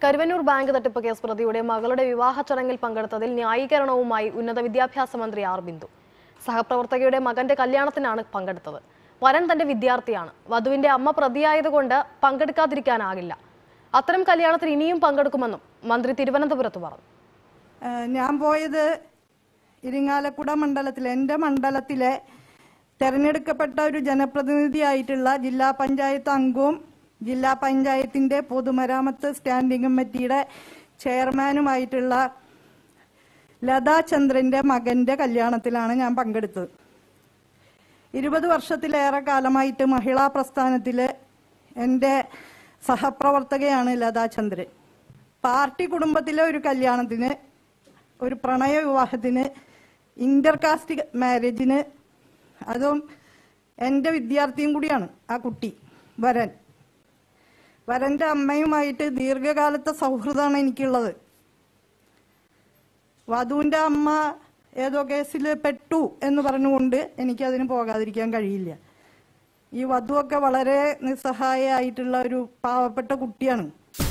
Karuvannur bank തട്ടിപ്പ് case പ്രതിയുടെ മകളുടെ വിവാഹ ചടങ്ങിൽ പങ്കെടുത്തതിൽ ന്യായീകരണവുമായി ഉന്നത വിദ്യാഭ്യാസ മന്ത്രി ആർ ബിന്ദു സഹപ്രവർത്തകയുടെ മകന്റെ കല്യാണത്തിനാണ് പങ്കെടുത്തത് വരൻ തന്റെ വിദ്യാർത്ഥിയാണ് വധുവിന്റെ അമ്മ പ്രതിയായതുകൊണ്ട് പങ്കെടുക്കാതിരിക്കാനാകില്ല അത്തരം കല്യാണത്തിന് ഇനിയും പങ്കെടുക്കുമെന്നും മന്ത്രി തിരുവനന്തപുരത്ത് പറഞ്ഞു ഏഹ് ഞാൻ പോയത് ഇരിങ്ങാലക്കുട മണ്ഡലത്തിലെ എൻ്റെ മണ്ഡലത്തിലെ തെരഞ്ഞെടുക്കപ്പെട്ട ഒരു ജനപ്രതിനിധിയായിട്ടുള്ള ജില്ലാ പഞ്ചായത്ത് അംഗവും ജില്ലാ പഞ്ചായത്തിൻ്റെ പൊതുമരാമത്ത് സ്റ്റാൻഡിംഗ് കമ്മിറ്റിയുടെ ചെയർമാനുമായിട്ടുള്ള ലതാ ചന്ദ്രൻ്റെ മകൻ്റെ കല്യാണത്തിലാണ് ഞാൻ പങ്കെടുത്തത് ഇരുപത് വർഷത്തിലേറെ കാലമായിട്ട് മഹിളാ പ്രസ്ഥാനത്തിലെ എൻ്റെ സഹപ്രവർത്തകയാണ് ലതാ ചന്ദ്രൻ പാർട്ടി കുടുംബത്തിലെ ഒരു കല്യാണത്തിന് ഒരു പ്രണയ വിവാഹത്തിന് ഇന്റർകാസ്റ്റ് മാരേജിന് അതും എൻ്റെ വിദ്യാർത്ഥിയും കൂടിയാണ് ആ കുട്ടി വരൻ വരൻ്റെ അമ്മയുമായിട്ട് ദീർഘകാലത്തെ സൗഹൃദമാണ് എനിക്കുള്ളത് വധുവിൻ്റെ അമ്മ ഏതോ കേസിൽ പെട്ടു എന്ന് പറഞ്ഞുകൊണ്ട് എനിക്കതിന് പോകാതിരിക്കാൻ കഴിയില്ല ഈ വധുവൊക്കെ വളരെ നിസ്സഹായായിട്ടുള്ള ഒരു പാവപ്പെട്ട കുട്ടിയാണ്